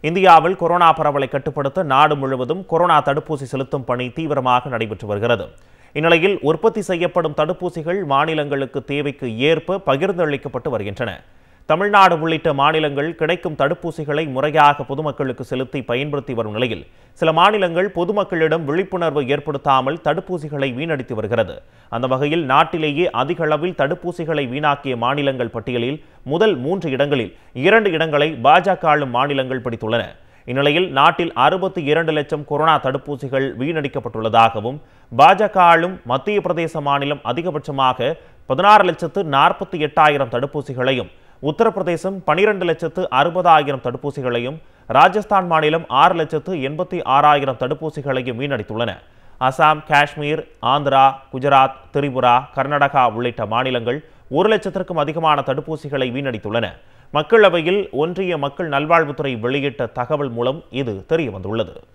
இந்தியாவில் கொரோனா பரவலை கட்டுப்படுத்த நாடு முழுவதும் கொரோனா தடுப்பூசி செலுத்தும் பணி தீவிரமாக நடைபெற்று வருகிறது இந்நிலையில் உற்பத்தி செய்யப்படும் தடுப்பூசிகள் மாநிலங்களுக்கு தேவைக்கு ஏற்ப பகிர்ந்து அளிக்கப்பட்டு வருகின்றன தமிழ்நாடு உள்ளிட்ட மாநிலங்கள் கிடைக்கும் தடுப்பூசிகளை முறையாக பொதுமக்களுக்கு செலுத்தி பயன்படுத்தி வரும் நிலையில் சில மாநிலங்கள் பொதுமக்களிடம் விழிப்புணர்வு ஏற்படுத்தாமல் தடுப்பூசிகளை வீணடித்து வருகிறது அந்த வகையில் நாட்டிலேயே அதிக அளவில் தடுப்பூசிகளை வீணாக்கிய மாநிலங்கள் பட்டியலில் முதல் மூன்று இடங்களில் இரண்டு இடங்களை பாஜக ஆளும் மாநிலங்கள் பிடித்துள்ளன இந்நிலையில் நாட்டில் அறுபத்தி இரண்டு லட்சம் கொரோனா தடுப்பூசிகள் வீணடிக்கப்பட்டுள்ளதாகவும் பாஜக ஆளும் மத்திய பிரதேச மாநிலம் அதிகபட்சமாக பதினாறு லட்சத்து நாற்பத்தி எட்டாயிரம் தடுப்பூசிகளையும் உத்தரப்பிரதேசம் பனிரெண்டு லட்சத்து அறுபதாயிரம் தடுப்பூசிகளையும் ராஜஸ்தான் மாநிலம் ஆறு லட்சத்து எண்பத்தி ஆறாயிரம் தடுப்பூசிகளையும் வீணடித்துள்ளன அசாம் காஷ்மீர் ஆந்திரா குஜராத் திரிபுரா கர்நாடகா உள்ளிட்ட மாநிலங்கள் ஒரு லட்சத்திற்கும் அதிகமான தடுப்பூசிகளை வீணடித்துள்ளன மக்களவையில் ஒன்றிய மக்கள் நல்வாழ்வுத்துறை வெளியிட்ட தகவல் மூலம் இது தெரிய வந்துள்ளது